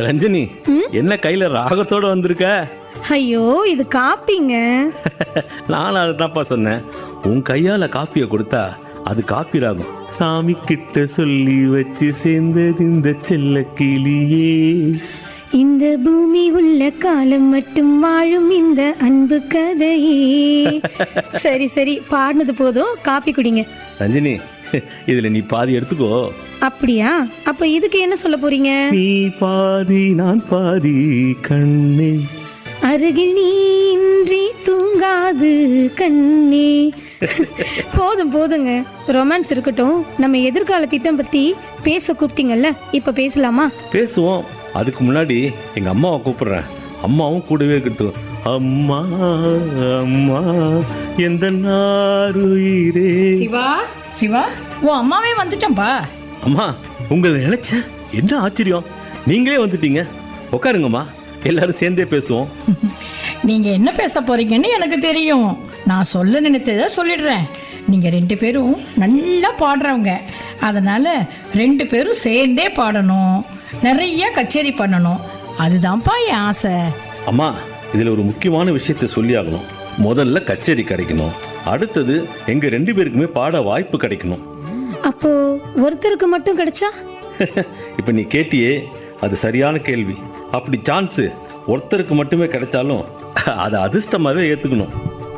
ரஞ்சனி என்ன கையில ராகத்தோட வந்திருக்க ஐயோ இது காப்பிங்க நானும் அதுதான்ப்பா சொன்னேன் உன் கையால காப்பியை கொடுத்தா அது காப்பி ராகம் சாமி கிட்ட சொல்லி வச்சு சேர்ந்தது இந்த செல்ல கிளியே இந்த பூமி உள்ள காலம் மட்டும் வாழும் இந்த அன்பு கதையே சரி சரி பாடினது போதும் காப்பி குடிங்க ரஞ்சனி இதுல நீ பாதி எடுத்துக்கோ அப்படியா அப்ப இதுக்கு என்ன சொல்ல போறீங்க நீ பாதி நான் பாதி கண்ணே அருகில் நீ இன்றி தூங்காது கண்ணே போதும் போதுங்க ரொமான்ஸ் இருக்கட்டும் நம்ம எதிர்கால திட்டம் பத்தி பேச கூப்பிட்டீங்கல்ல இப்ப பேசலாமா பேசுவோம் அதுக்கு முன்னாடி எங்க அம்மாவை கூப்பிடுறேன் அம்மாவும் கூடவே இருக்கட்டும் அம்மா அம்மா எந்த நாருயிரே சிவா சிவா உன் அம்மாவே வந்துட்டம்பா அம்மா உங்களை நினைச்சேன் என்ன ஆச்சரியம் நீங்களே வந்துட்டீங்க உட்காருங்கம்மா எல்லாரும் சேர்ந்தே பேசுவோம் நீங்க என்ன பேச போறீங்கன்னு எனக்கு தெரியும் நான் சொல்ல நினைத்ததை சொல்லிடுறேன் நீங்க ரெண்டு பேரும் நல்லா பாடுறவங்க அதனால ரெண்டு பேரும் சேர்ந்தே பாடணும் நிறைய கச்சேரி பண்ணணும் அதுதான்ப்பா என் ஆசை அம்மா இதுல ஒரு முக்கியமான விஷயத்தை சொல்லி ஆகணும் முதல்ல கச்சேரி கிடைக்கணும் அடுத்தது எங்க ரெண்டு பேருக்குமே பாட வாய்ப்பு கிடைக்கணும் அப்போ ஒருத்தருக்கு மட்டும் கிடைச்சா இப்ப நீ கேட்டியே அது சரியான கேள்வி அப்படி சான்ஸ் ஒருத்தருக்கு மட்டுமே கிடைச்சாலும் அதை அதிர்ஷ்டமாவே ஏத்துக்கணும்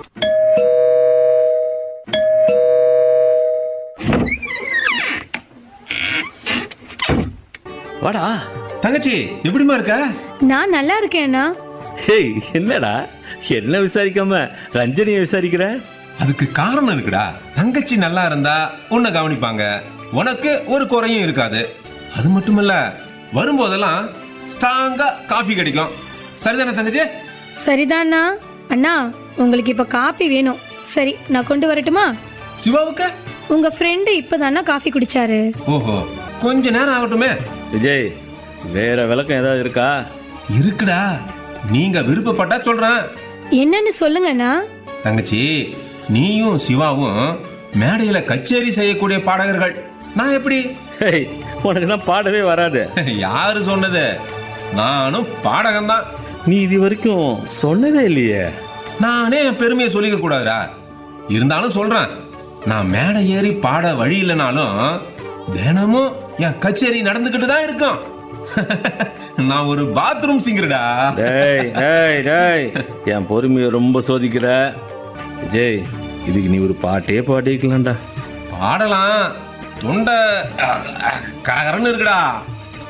வாடா தங்கச்சி எப்படிமா இருக்க நான் நல்லா இருக்கேன்னா ஹேய் என்னடா என்ன விசாரிக்காம ரஞ்சனியை விசாரிக்கிற அதுக்கு காரணம் இருக்குடா தங்கச்சி நல்லா இருந்தா உன்னை கவனிப்பாங்க உனக்கு ஒரு குறையும் இருக்காது அது மட்டுமல்ல வரும்போதெல்லாம் ஸ்ட்ராங்கா காஃபி கிடைக்கும் சரிதானே தங்கச்சி சரிதானா அண்ணா உங்களுக்கு இப்ப காப்பி வேணும் சரி நான் கொண்டு வரட்டுமா சிவாவுக்கு உங்க ஃப்ரெண்டு இப்பதானா காஃபி குடிச்சாரு ஓஹோ கொஞ்ச நேரம் ஆகட்டுமே விஜய் வேற விளக்கம் ஏதாவது இருக்கா இருக்குடா நீங்க விருப்பப்பட்டா சொல்றேன் என்னன்னு சொல்லுங்கண்ணா தங்கச்சி நீயும் சிவாவும் மேடையில கச்சேரி செய்யக்கூடிய பாடகர்கள் நான் எப்படி ஹேய் உனக்கு தான் பாடவே வராது யாரு சொன்னது நானும் பாடகன் தான் நீ இது வரைக்கும் சொன்னதே இல்லையே நானே என் பெருமையை சொல்லிக்க கூடாதுடா இருந்தாலும் சொல்றேன் நான் மேடை ஏறி பாட வழி இல்லைனாலும் தினமும் என் கச்சேரி நடந்துகிட்டு தான் இருக்கும் நான் ஒரு பாத்ரூம் சிங்கர்டா டேய் டேய் டேய் என் பொறுமையை ரொம்ப சோதிக்கிற விஜய் இதுக்கு நீ ஒரு பாட்டே பாடிக்கலாம்டா பாடலாம் தொண்டை கரகரன்னு இருக்குடா